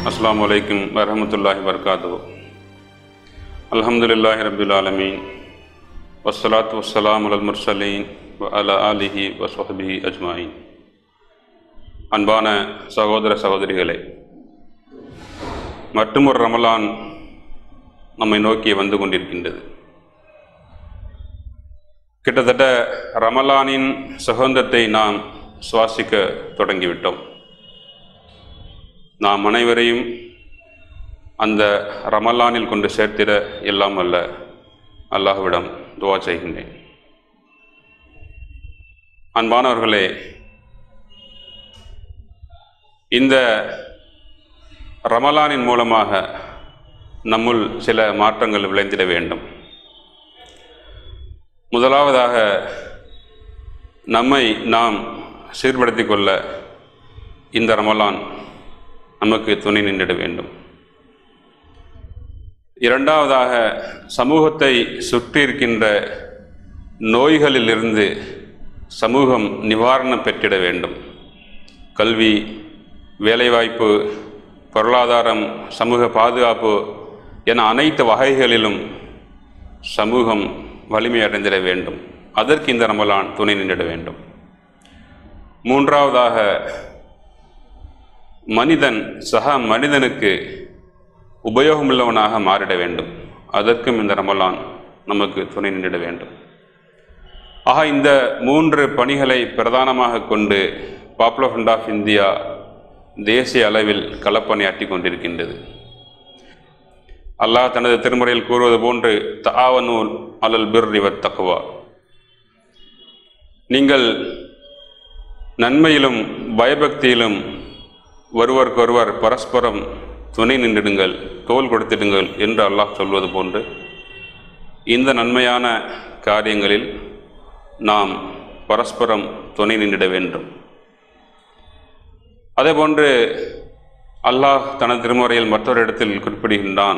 அஸ்ஸலாமு அலைக்கும் வரஹமத்துல்லாஹி வபரகாத்து அல்ஹம்துலில்லாஹி ரபில் ஆலமீன் வஸ்ஸலாத்து வஸ்ஸலாம் அலல் முர்சலீன் வ அலா ஆலிஹி வ சொஹபிஹி அஜ்மாயின் அன்பான சகோதர சகோதரிகளே மற்றுமொரு ரமலான் நம்மை நோக்கி வந்து கொண்டிருக்கின்றது கிட்டத்தட்ட ரமலானின் சுகந்தத்தை நாம் சுவாசிக்க தொடங்கிவிட்டோம் நாம் அனைவரையும் அந்த ரமலானில் கொண்டு சேர்த்திட எல்லாம் அல்ல அல்லாஹ்விடம் துவா செய்கின்றேன் அன்பானவர்களே இந்த ரமலானின் மூலமாக நம்முள் சில மாற்றங்கள் விளைந்திட வேண்டும் முதலாவதாக நம்மை நாம் சீர்படுத்திக் கொள்ள இந்த ரமலான் நமக்கு துணை நின்றிட வேண்டும் இரண்டாவதாக சமூகத்தை சுற்றி இருக்கின்ற நோய்களிலிருந்து சமூகம் நிவாரணம் பெற்றிட வேண்டும் கல்வி வேலைவாய்ப்பு பொருளாதாரம் சமூக பாதுகாப்பு என அனைத்து வகைகளிலும் சமூகம் வலிமை அடைந்திட வேண்டும் அதற்கு இந்த ரமலான் துணை நின்றிட வேண்டும் மூன்றாவதாக மனிதன் சக மனிதனுக்கு உபயோகமுள்ளவனாக மாறிட வேண்டும் அதற்கும் இந்த ரமலான் நமக்கு துணை நின்றிட வேண்டும் ஆக இந்த மூன்று பணிகளை பிரதானமாக கொண்டு பாப்புலர் ஃப்ரண்ட் ஆஃப் இந்தியா தேசிய அளவில் களப்பணியாற்றி கொண்டிருக்கின்றது அல்லாஹ் தனது திருமுறையில் கூறுவது போன்று தாவனூர் அலல் பிர்ரிவத் தக்குவா நீங்கள் நன்மையிலும் பயபக்தியிலும் ஒருவருக்கொருவர் பரஸ்பரம் துணை நின்றிடுங்கள் தோல் கொடுத்திடுங்கள் என்று அல்லாஹ் சொல்வது போன்று இந்த நன்மையான காரியங்களில் நாம் பரஸ்பரம் துணை நின்றிட வேண்டும் அதேபோன்று அல்லாஹ் தனது திருமுறையில் மற்றொரு இடத்தில் குறிப்பிடுகின்றான்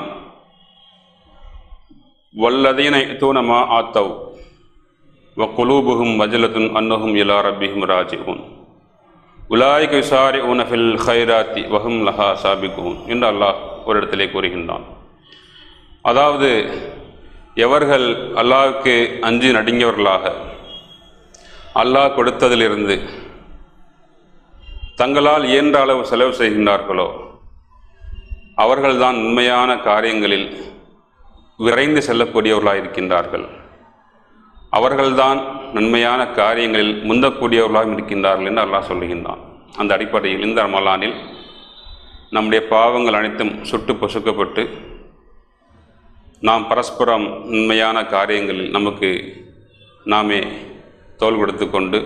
வல்லதீனை தூணமா ஆத்தவ் வ குலூபுகும் வஜலத்துன் அன்னஹும் இலா ரப்பிஹும் ராஜிஹூன் உலாய்க விசாரி உனஃபில் ஹைராத்தி வஹும் லஹா சாபிகுன் என்று அல்லாஹ் ஒரு இடத்திலே கூறுகின்றான் அதாவது எவர்கள் அல்லாஹ்வுக்கு அஞ்சு நடுங்கியவர்களாக அல்லாஹ் கொடுத்ததிலிருந்து தங்களால் இயன்ற அளவு செலவு செய்கின்றார்களோ அவர்கள்தான் உண்மையான காரியங்களில் விரைந்து செல்லக்கூடியவர்களாக இருக்கின்றார்கள் அவர்கள்தான் நன்மையான காரியங்களில் முந்தக்கூடியவர்களாக இருக்கின்றார்கள் என்று அல்லாஹ் சொல்லுகின்றான் அந்த அடிப்படையில் இந்த ரமலானில் நம்முடைய பாவங்கள் அனைத்தும் சுட்டு பொசுக்கப்பட்டு நாம் பரஸ்பரம் நன்மையான காரியங்களில் நமக்கு நாமே தோல் கொடுத்து கொண்டு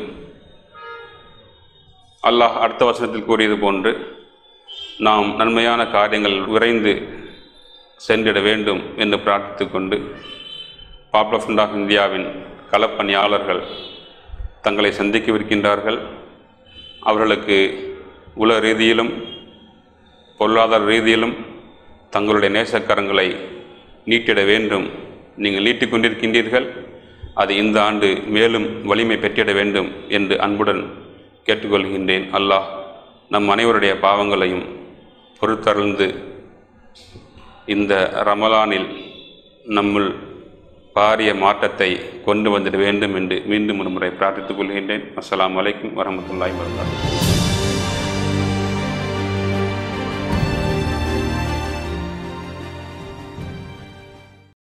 அல்லாஹ் அடுத்த வசனத்தில் கூறியது போன்று நாம் நன்மையான காரியங்கள் விரைந்து சென்றிட வேண்டும் என்று பிரார்த்தித்து கொண்டு பாப்புலர் ஃப்ரண்ட் ஆஃப் இந்தியாவின் களப்பணியாளர்கள் தங்களை சந்திக்கவிருக்கின்றார்கள் அவர்களுக்கு உலக ரீதியிலும் பொருளாதார ரீதியிலும் தங்களுடைய நேசக்கரங்களை நீட்டிட வேண்டும் நீங்கள் நீட்டிக் கொண்டிருக்கின்றீர்கள் அது இந்த ஆண்டு மேலும் வலிமை பெற்றிட வேண்டும் என்று அன்புடன் கேட்டுக்கொள்கின்றேன் அல்லாஹ் நம் அனைவருடைய பாவங்களையும் பொறுத்தருள்ந்து இந்த ரமலானில் நம்முள் பாரிய மாற்றத்தை கொண்டு வந்துட வேண்டும் என்று மீண்டும் ஒரு முறை பிரார்த்தித்துக் கொள்கின்றேன் அஸ்ஸலாமு அலைக்கும் வரமத்துல்லாஹி வரகாத்துஹு